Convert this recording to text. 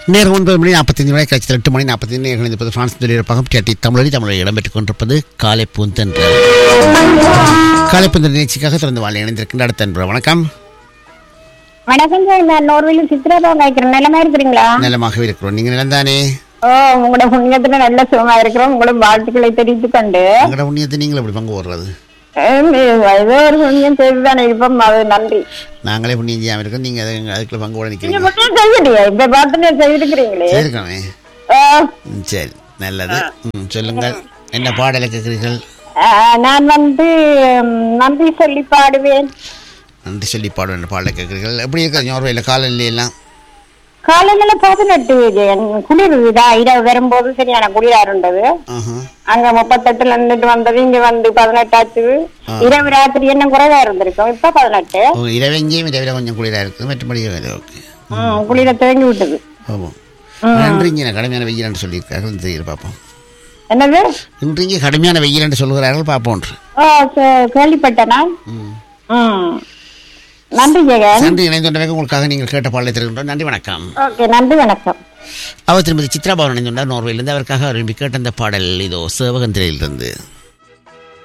நேரம் ஒன்பது மணி நாற்பத்தஞ்சு மணி கழிச்சு எட்டு மணி நாற்பத்தஞ்சு நேரம் இணைந்திருப்பது பிரான்ஸ் தொழிலப்பகம் டிஆர்டி தமிழொலி தமிழில் இடம்பெற்றுக் கொண்டிருப்பது காலை பூந்தென்ற காலை பூந்தென்ற நிகழ்ச்சிக்காக திறந்து வாழ் இணைந்திருக்கின்ற அடுத்த அன்பு வணக்கம் வணக்கம் சார் நான் நோர்வேல சித்ராபா கேட்கிறேன் நிலமா இருக்கிறீங்களா நலமாகவே இருக்கிறோம் நீங்கள் நிலந்தானே ஓ உங்களோட புண்ணியத்துல நல்ல சுகமா இருக்கிறோம் உங்களும் வாழ்த்துக்களை தெரிவித்துக் கொண்டு உங்களோட புண்ணியத்தை நீங்கள் எப்படி பங்கு போடுறது ஹம், ஏதோ ஒரு புண்ணியம் செய்துதானே இருப்போம் அது நன்றி நாங்களே புண்ணியம் செய்யாமல் இருக்கோம் நீங்கள் அதை அதுக்குள்ள பங்கு போட நீங்க நிற்கிறீங்க புண்ணியம் செய்யலையா இப்ப பார்த்து செய்திருக்கிறீங்களே சரிக்கணே ஆ, ம், சரி நல்லது ம், சொல்லுங்கள் என்ன பாடலை கேட்கிறீர்கள் ஆ, நான் வந்து ம், நன்றி சொல்லி பாடுவேன் நன்றி சொல்லி பாட வேண்டிய பாடலை கேட்கிறீர்கள் எப்படி இருக்கிறது ஞாபகம் காலையில எல்லாம் காலையில பதினெட்டு ஜெயன். குளிர் இதா இரவு வரும்போது சரியான குளிரா இருந்தது ஆஹா. அங்க முப்பத்தெட்டுல இருந்துட்டு வந்தது இங்க வந்து பதினெட்டாச்சு ஆ. இரவு ராத்திரி என்ன குறைவா இருந்திருக்கும் இப்ப பதினெட்டு ஓ இரவெங்கேயும் இரவில் கொஞ்சம் குளிராக இருக்குது மற்றபடி ஓகே ம், குளிர துவங்கி விட்டது ஆமாம் நன்றி இங்கே கடுமையான வெயில் சொல்லியிருக்கார்கள் தெரியுது பார்ப்போம் என்னது இன்று இங்கே கடுமையான வெயில் என்று சொல்கிறார்கள் பார்ப்போம் ஓ கே- கேள்விப்பட்டேனா ம். ம் நன்றி ஜெகன் நன்றி இணைந்துள்ளவர்கள் உங்களுக்காக நீங்கள் கேட்ட பாடலை தருகின்றோம் நன்றி வணக்கம் ஓகே நன்றி வணக்கம் அவர் திருமதி சித்ரா பவன் இணைந்துள்ளார் நோர்வேலிருந்து அவருக்காக விரும்பி கேட்ட அந்த பாடல் இதோ சேவகந்திரையிலிருந்து